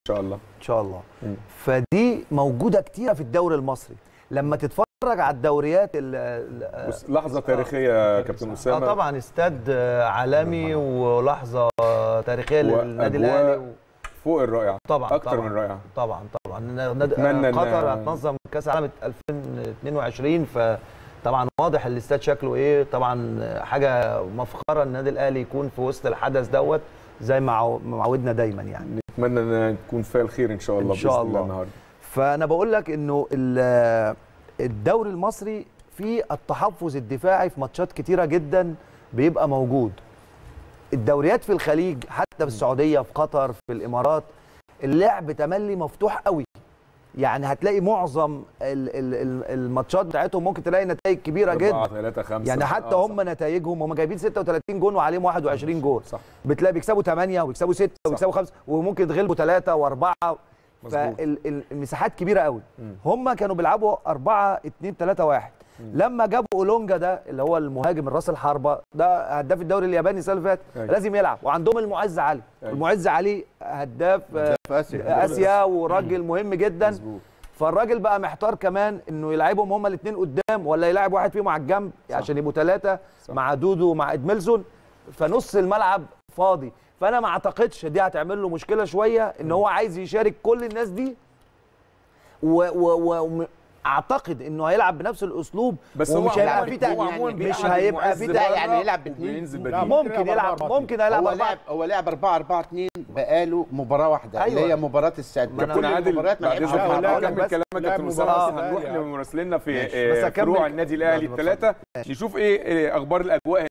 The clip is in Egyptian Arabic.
شاء الله ان شاء الله مم. فدي موجوده كتيره في الدوري المصري لما تتفرج على الدوريات ال ال- بص لحظه تاريخيه يا كابتن اه اسامه طبعا استاد آه، عالمي ولحظه تاريخيه للنادي وأجواء الاهلي و- فوق الرائعه طبعا اكتر طبعا من رائعه طبعا طبعا نادي أتمنى إن- قطر هتنظم كاس العالم 2022 فطبعا واضح الاستاد شكله ايه طبعا حاجه مفخره النادي الاهلي يكون في وسط الحدث دوت زي ما عو- ما عودنا دايما يعني نتمنى ان تكون فيها الخير ان شاء الله إن شاء باذن الله الله. النهارده فانا بقول لك انه ال- الدوري المصري فيه التحفظ الدفاعي في ماتشات كتيره جدا بيبقى موجود الدوريات في الخليج حتى في السعوديه في قطر في الامارات اللعب تملي مفتوح قوي يعني هتلاقي معظم ال- ال- ال- الماتشات بتاعتهم ممكن تلاقي نتائج كبيره أربعة، جدا ثلاثة خمسة يعني حتى آه، هم نتائجهم هم جايبين 36 جون وعليهم 21 جول صح بتلاقي بيكسبوا 8 وبيكسبوا 6 وبيكسبوا 5 وممكن يتغلبوا 3 و4 مظبوط. فالمساحات كبيره قوي مم. هم كانوا بيلعبوا 4 2 3 1 لما جابوا اولونجا ده اللي هو المهاجم الراس الحربه ده هداف الدوري الياباني السنه اللي فاتت أيوة. لازم يلعب وعندهم المعز علي أيوة. المعز علي هداف آه، في اسيا اسيا وراجل مهم جدا مظبوط فالراجل بقى محتار كمان انه يلعبهم هما الاثنين قدام ولا يلعب واحد فيهم على الجنب عشان يبقوا ثلاثه صح. مع دودو ومع ادميلسون فنص الملعب فاضي فانا ما اعتقدش دي هتعمل له مشكله شويه ان هو عايز يشارك كل الناس دي و و و اعتقد انه هيلعب بنفس الاسلوب بس هو ومش هيبقى عموماً- في هو تق- عموماً مش بيقعد هيبقى المعز في بره تق- يعني يلعب باثنين. وبينزل لا، بديل ممكن يلعب يلعب أربعة ممكن يلعب هو أربعة. لعب هو لعب 4 4 2 بقاله مباراه واحده أيوة. اللي هي مباراه السد ما أنا- كابتن عادل المباريات ما بعد لعبش اذنك لا، لا، هنكمل لا، كلامك لا، كابتن مباراة اسامه بس سهلة هنروح يعني. لمراسلنا في ماشي. آه، بس أكمل فروع النادي الاهلي بعد ما الثلاثه نشوف ايه آه، اخبار الاجواء